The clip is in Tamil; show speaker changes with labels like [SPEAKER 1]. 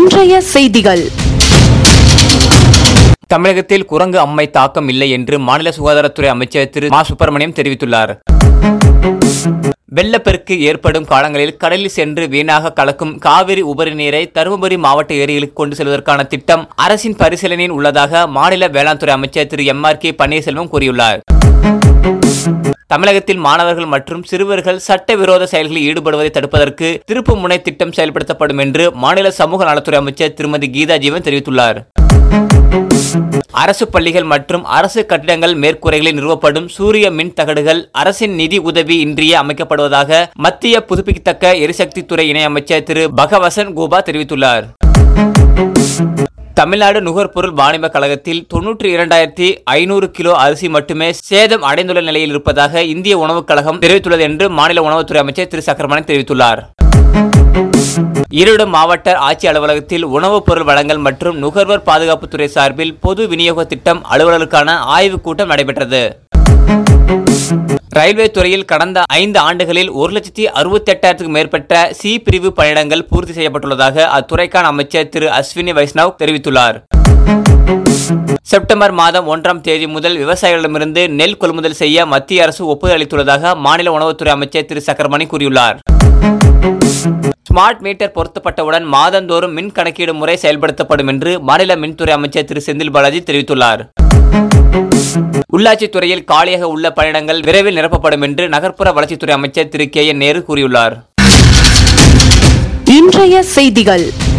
[SPEAKER 1] இன்றைய செய்திகள்
[SPEAKER 2] தமிழகத்தில் குரங்கு அம்மை தாக்கம் இல்லை என்று மாநில சுகாதாரத்துறை அமைச்சர் திரு மா சுப்பிரமணியம் தெரிவித்துள்ளார் வெள்ளப்பெருக்கு ஏற்படும் காலங்களில் கடலில் சென்று வீணாக கலக்கும் காவிரி உபரி நீரை தருமபுரி மாவட்ட ஏரிகளுக்கு கொண்டு செல்வதற்கான திட்டம் அரசின் பரிசீலனையில் உள்ளதாக மாநில வேளாண் துறை அமைச்சர் திரு எம் ஆர் கே பன்னீர்செல்வம் கூறியுள்ளார் தமிழகத்தில் மாணவர்கள் மற்றும் சிறுவர்கள் சட்டவிரோத செயல்களில் ஈடுபடுவதை தடுப்பதற்கு திருப்பு முனை திட்டம் செயல்படுத்தப்படும் என்று மாநில சமூக நலத்துறை அமைச்சர் திருமதி கீதா ஜீவன் தெரிவித்துள்ளார் அரசு பள்ளிகள் மற்றும் அரசு கட்டிடங்கள் மேற்கூரைகளில் நிறுவப்படும் சூரிய மின் தகடுகள் அரசின் நிதி உதவி இன்றியே அமைக்கப்படுவதாக மத்திய புதுப்பிக்கத்தக்க எரிசக்தி துறை இணையமைச்சர் திரு பகவசன் கோபா தெரிவித்துள்ளார் தமிழ்நாடு நுகர்பொருள் வாணிப கழகத்தில் தொன்னூற்றி இரண்டாயிரத்தி ஐநூறு கிலோ அரிசி மட்டுமே சேதம் அடைந்துள்ள நிலையில் இருப்பதாக இந்திய உணவுக் கழகம் தெரிவித்துள்ளது என்று மாநில உணவுத்துறை அமைச்சர் திரு சக்கரமணி தெரிவித்துள்ளார் ஈரோடு மாவட்ட ஆட்சி அலுவலகத்தில் உணவுப் பொருள் வழங்கல் மற்றும் நுகர்வோர் பாதுகாப்புத்துறை சார்பில் பொது விநியோக திட்டம் அலுவலருக்கான ஆய்வுக் கூட்டம் நடைபெற்றது ரயில்வே துறையில் கடந்த ஐந்து ஆண்டுகளில் ஒரு லட்சத்தி அறுபத்தி எட்டாயிரத்துக்கும் மேற்பட்ட சி பிரிவு பணியிடங்கள் பூர்த்தி செய்யப்பட்டுள்ளதாக அத்துறைக்கான அமைச்சர் திரு அஸ்வினி வைஷ்ணவ் தெரிவித்துள்ளார் செப்டம்பர் மாதம் ஒன்றாம் தேதி முதல் விவசாயிகளிடமிருந்து நெல் கொள்முதல் செய்ய மத்திய அரசு ஒப்புதல் அளித்துள்ளதாக மாநில உணவுத்துறை அமைச்சர் திரு சக்கரமணி கூறியுள்ளார் ஸ்மார்ட் மீட்டர் பொருத்தப்பட்டவுடன் மாதந்தோறும் மின் கணக்கீடு முறை செயல்படுத்தப்படும் என்று மாநில மின்துறை அமைச்சர் திரு செந்தில் பாலாஜி தெரிவித்துள்ளார் உள்ளாட்சித் துறையில் காலியாக உள்ள பணியிடங்கள் விரைவில் நிரப்பப்படும் என்று நகர்ப்புற வளர்ச்சித்துறை அமைச்சர் திரு கே என் நேரு கூறியுள்ளார்
[SPEAKER 1] இன்றைய செய்திகள்